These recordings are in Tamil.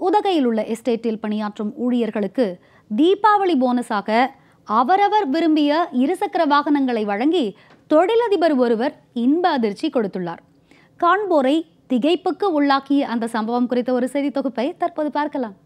உதகையில் உள்ள எஸ்டேட்டில் பணியாற்றும் ஊழியர்களுக்கு தீபாவளி போனஸாக அவரவர் விரும்பிய இருசக்கர வாகனங்களை வழங்கி தொழிலதிபர் ஒருவர் இன்ப அதிர்ச்சி கொடுத்துள்ளார் காண்போரை திகைப்புக்கு உள்ளாக்கிய அந்த சம்பவம் குறித்த ஒரு செய்தி தொகுப்பை தற்போது பார்க்கலாம்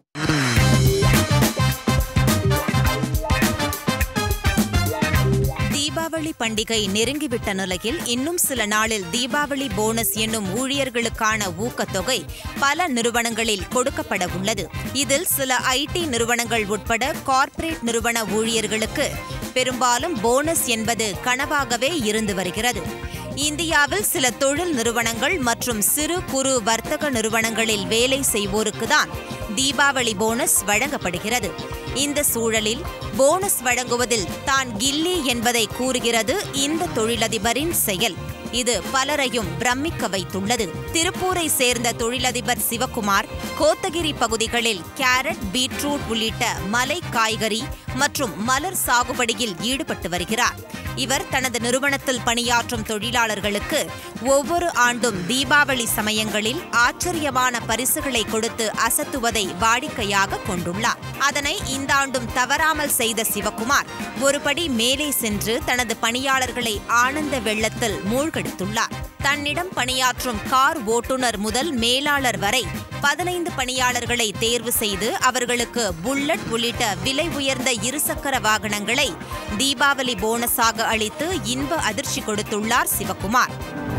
தீபாவளி பண்டிகை நெருங்கிவிட்ட நிலையில் இன்னும் சில நாளில் தீபாவளி போனஸ் என்னும் ஊழியர்களுக்கான ஊக்கத்தொகை பல நிறுவனங்களில் கொடுக்கப்பட உள்ளது இதில் சில ஐடி நிறுவனங்கள் உட்பட கார்ப்பரேட் நிறுவன ஊழியர்களுக்கு பெரும்பாலும் போனஸ் என்பது கனவாகவே இருந்து வருகிறது இந்தியாவில் சில தொழில் நிறுவனங்கள் மற்றும் சிறு குறு வர்த்தக நிறுவனங்களில் வேலை செய்வோருக்குதான் தீபாவளி போனஸ் வழங்கப்படுகிறது இந்த சூழலில் போனஸ் வழங்குவதில் தான் கில்லி என்பதை கூறுகிறது இந்த தொழிலதிபரின் செயல் இது பலரையும் பிரமிக்க வைத்துள்ளது திருப்பூரை சேர்ந்த தொழிலதிபர் சிவகுமார் கோத்தகிரி பகுதிகளில் கேரட் பீட்ரூட் உள்ளிட்ட மலை காய்கறி மற்றும் மலர் சாகுபடியில் ஈடுபட்டு வருகிறார் இவர் தனது நிறுவனத்தில் பணியாற்றும் தொழிலாளர்களுக்கு ஒவ்வொரு ஆண்டும் தீபாவளி சமயங்களில் ஆச்சரியமான பரிசுகளை கொடுத்து அசத்துவதை வாடிக்கையாக கொண்டுள்ளார் அதனை இந்த ஆண்டும் தவறாமல் செய்த சிவகுமார் ஒருபடி மேலே சென்று தனது பணியாளர்களை ஆனந்த வெள்ளத்தில் மூழ்கடித்துள்ளார் தன்னிடம் பணியாற்றும் கார் ஓட்டுநர் முதல் மேலாளர் வரை பதினைந்து பணியாளர்களை தேர்வு செய்து அவர்களுக்கு புல்லட் உள்ளிட்ட விலை உயர்ந்த இருசக்கர வாகனங்களை தீபாவளி போனஸாக அளித்து இன்ப அதிர்ச்சி கொடுத்துள்ளார் சிவகுமார்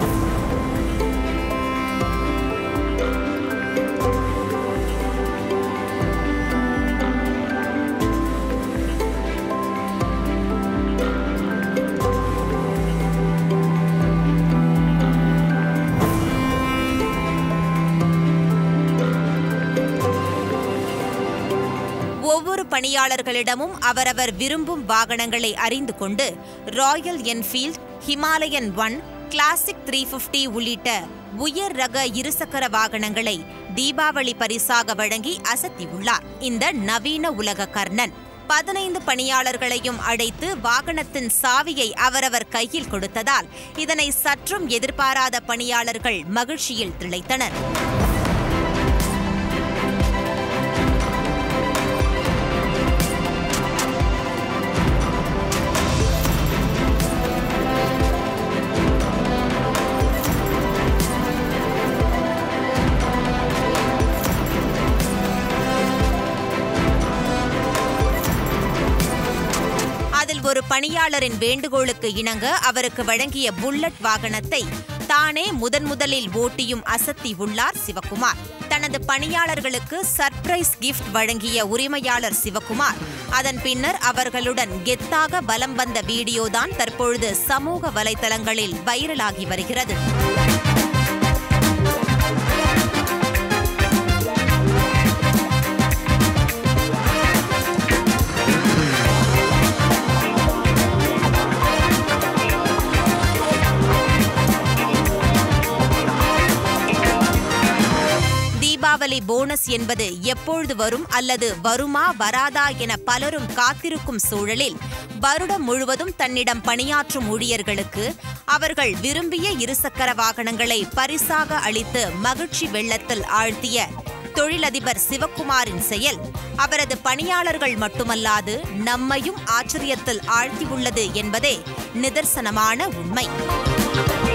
ஒவ்வொரு பணியாளர்களிடமும் அவரவர் விரும்பும் வாகனங்களை அறிந்து கொண்டு Royal Enfield Himalayan one classic three fifty உள்ளிட்ட உயர் ரக இருசக்கர வாகனங்களை தீபாவளி பரிசாக வழங்கி அசத்தியுள்ளார் இந்த நவீன உலக கர்ணன் பதினைந்து பணியாளர்களையும் அழைத்து வாகனத்தின் சாவியை அவரவர் கையில் கொடுத்ததால் இதனை சற்றும் எதிர்பாராத பணியாளர்கள் மகிழ்ச்சியில் திளைத்தனர் அதில் ஒரு பணியாளரின் வேண்டுகோளுக்கு இணங்க அவருக்கு வழங்கிய புல்லட் வாகனத்தை தானே முதன் முதலில் ஓட்டியும் அசத்தி உள்ளார் சிவகுமார் தனது பணியாளர்களுக்கு சர்ப்ரைஸ் கிஃப்ட் வழங்கிய உரிமையாளர் சிவகுமார் அதன் பின்னர் அவர்களுடன் கெத்தாக வலம் வந்த வீடியோதான் தற்பொழுது சமூக வலைதளங்களில் வைரலாகி வருகிறது தீபாவளி போனஸ் என்பது எப்பொழுது வரும் அல்லது வருமா வராதா என பலரும் காத்திருக்கும் சூழலில் வருடம் முழுவதும் தன்னிடம் பணியாற்றும் ஊழியர்களுக்கு அவர்கள் விரும்பிய இருசக்கர வாகனங்களை பரிசாக அளித்து மகிழ்ச்சி வெள்ளத்தில் ஆழ்த்திய தொழிலதிபர் சிவக்குமாரின் செயல் அவரது பணியாளர்கள் மட்டுமல்லாது நம்மையும் ஆச்சரியத்தில் ஆழ்த்தியுள்ளது என்பதே நிதர்சனமான உண்மை